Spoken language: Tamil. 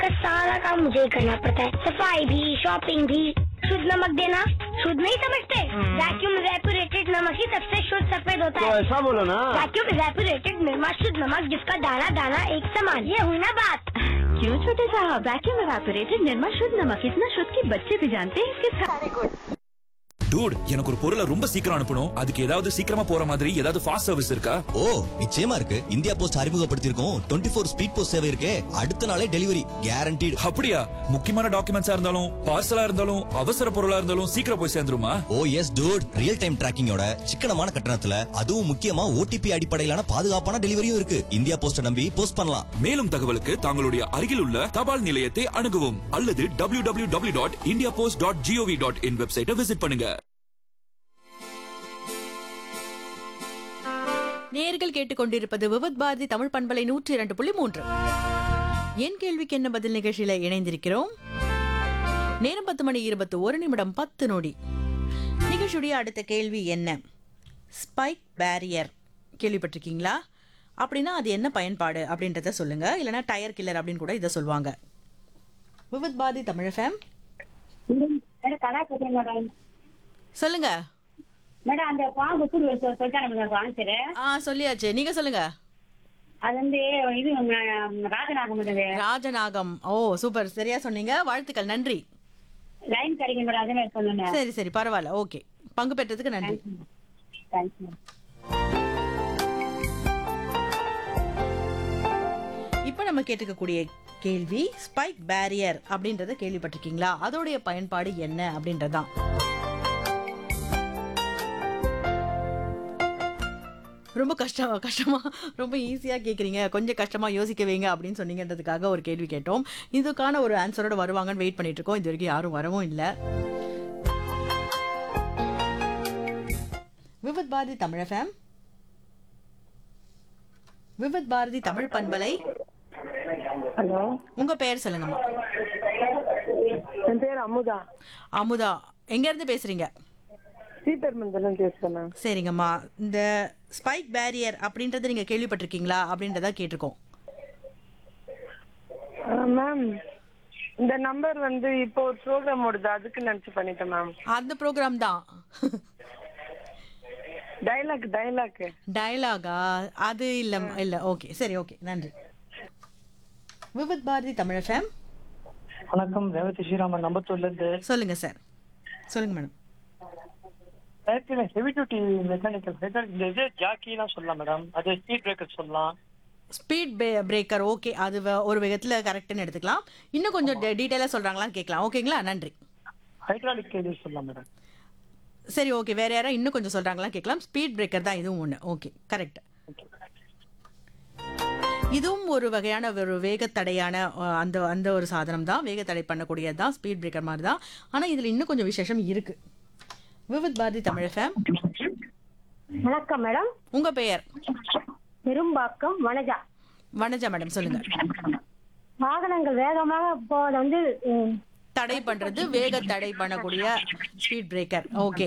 का सारा काम मुझे ही करना पड़ता है सफाई भी शॉपिंग भी शुद्ध नमक देना शुद्ध नहीं समझते वैक्यूम रेपुरेटेड नमक ही सबसे शुद्ध सफेद होता तो है ऐसा बोलो ना वैक्यूम रेपुरेटेड निर्मा शुद्ध नमक जिसका दाना दाना एक समान ये हुई ना बात क्यों छोटे साहब वैक्यूम एवापोरेटेड निर्मा शुद्ध नमक इतना शुद्ध कि बच्चे भी जानते हैं इसके साथ டூட் எனக்கு ஒரு பொருளை ரொம்ப சீக்கிரம் அனுப்பணும் அதுக்கு ஏதாவது சீக்கிரமா போற மாதிரி ஏதாவது ஃபாஸ்ட் சர்வீஸ் இருக்கா ஓ நிச்சயமா இருக்கு இந்தியா போஸ்ட் அறிமுகப்படுத்தியிருக்கோம் டுவெண்ட்டி ஃபோர் ஸ்பீட் போஸ்ட் சேவை இருக்கே அடுத்த நாளே டெலிவரி கேரண்டீடு அப்படியா முக்கியமான டாக்குமெண்ட்ஸா இருந்தாலும் பார்சலா இருந்தாலும் அவசர பொருளா இருந்தாலும் சீக்கிரம் போய் சேர்ந்துருமா oh yes dude real time டிராக்கிங்கோட சிக்கனமான கட்டணத்துல அதுவும் முக்கியமா ஓடிபி அடிப்படையிலான பாதுகாப்பான டெலிவரியும் இருக்கு இந்தியா போஸ்ட நம்பி போஸ்ட் பண்ணலாம் மேலும் தகவலுக்கு தங்களுடைய அருகில் உள்ள தபால் நிலையத்தை அணுகவும் அல்லது W W W dot India post dot GOV dot in வெப்சைட்டை விசிட் பண்ணுங்க நேர்கள் கேட்டுக்கொண்டிருப்பது விவத் பாரதி தமிழ் பண்பலை நூற்றி இரண்டு புள்ளி மூன்று என் கேள்விக்கு என்ன பதில் நிகழ்ச்சியில இணைந்திருக்கிறோம் நேரம் பத்து மணி இருபத்தி ஒரு நிமிடம் பத்து நொடி நிகழ்ச்சியுடைய அடுத்த கேள்வி என்ன ஸ்பைக் பேரியர் கேள்விப்பட்டிருக்கீங்களா அப்படின்னா அது என்ன பயன்பாடு அப்படின்றத சொல்லுங்க இல்லைன்னா டயர் கில்லர் அப்படின்னு கூட இதை சொல்லுவாங்க விவத் பாரதி தமிழ் ஃபேம் மேடம் கடா கட்டுறேன் மேடம் சொல்லுங்க மேடம் அந்த பாம்பு தூள் வச்சு சொல்லிட்டாங்க மேடம் ஆன்சரு ஆ சொல்லியாச்சு நீங்க சொல்லுங்க அது வந்து இது ம- ராஜநாகம் மேடம் ராஜநாகம் ஓ சூப்பர் சரியா சொன்னீங்க வாழ்த்துக்கள் நன்றி லைன் கிடைக்கும் மேடம் அதே மாதிரி சொன்னேன் சரி சரி பரவாயில்ல ஓகே பங்கு பெற்றதுக்கு நன்றி தேங்க்ஸ் மேடம் இப்போ நம்ம கேட்டுக்கக்கூடிய கேள்வி ஸ்பைக் பேரியர் அப்படின்றத கேள்விப்பட்டிருக்கீங்களா அதோடைய பயன்பாடு என்ன அப்படின்றதான் ரொம்ப கஷ்டம் கஷ்டமா ரொம்ப ஈஸியா கேக்குறீங்க கொஞ்சம் கஷ்டமா யோசிக்க வைங்க அப்படின்னு சொன்னீங்கன்றதுக்காக ஒரு கேள்வி கேட்டோம் இதுக்கான ஒரு ஆன்சரோட வருவாங்கன்னு வெயிட் பண்ணிட்டு இருக்கோம் இது வரைக்கும் யாரும் வரவும் இல்லை விவத் பாரதி தமிழ் ஃபேம் விவத் பாரதி தமிழ் பண்பலை ஹலோ உங்க பெயர் சொல்லுங்கம்மா என் பேர் அமுதா அமுதா எங்க இருந்து பேசுறீங்க சீத்தர்மந்தலம் பேசுறேன் சரிங்கம்மா இந்த ஸ்பைக் பேரியர் அப்படின்றத நீங்க கேள்விப்பட்டிருக்கீங்களா அப்படின்றத கேட்டிருக்கோம் மேம் இந்த நம்பர் வந்து இப்போ ஒரு ப்ரோக்ராம் ஓடுது அதுக்கு நினைச்சு பண்ணிட்டேன் மேம் அந்த ப்ரோக்ராம் தான் டைலாக் டைலாக் டயலாகா அது இல்ல இல்ல ஓகே சரி ஓகே நன்றி விவித் பாரதி தமிழ் ஃபேம் வணக்கம் ரேவதி ஸ்ரீராமன் நம்பத்தூர்ல இருந்து சொல்லுங்க சார் சொல்லுங்க madam actually heavy duty mechanical இந்த இது ஜாக்கிலாம் சொல்லலாம் மேடம் அது ஸ்பீட் பிரேக்கர் சொல்லலாம் ஸ்பீட் பிரேக்கர் ஓகே அது வ- ஒரு விதத்துல கரெக்ட்னு எடுத்துக்கலாம் இன்னும் கொஞ்சம் டீட்டெயிலாக சொல்றாங்களான்னு கேட்கலாம் ஓகேங்களா நன்றி ஹைட்ராலிக் கேஜஸ் சொல்லலாம் மேடம் சரி ஓகே வேற யாரா இன்னும் கொஞ்சம் சொல்றாங்களான்னு கேட்கலாம் ஸ்பீட் பிரேக்கர் தான் இதுவும் ஒன்று ஓகே கரெக்ட் இதுவும் ஒரு வகையான ஒரு வேகத்தடையான அஹ், அந்த அந்த ஒரு சாதனம் தான் வேகத்தடை பண்ணக்கூடியது தான் ஸ்பீட் பிரேக்கர் மாதிரி தான் ஆனால் இதில் இன்னும் கொஞ்சம் விசேஷம் இருக்கு விவித் பாரதி தமிழ் ஃபேம் வணக்கம் மேடம் உங்க பெயர் பெரும்பாக்கம் வனஜா வனஜா மேடம் சொல்லுங்க வாகனங்கள் வேகமாக போவதை வந்து ம், தடை பண்றது வேக தடை பண்ணக்கூடிய ஸ்பீட் பிரேக்கர் ஓகே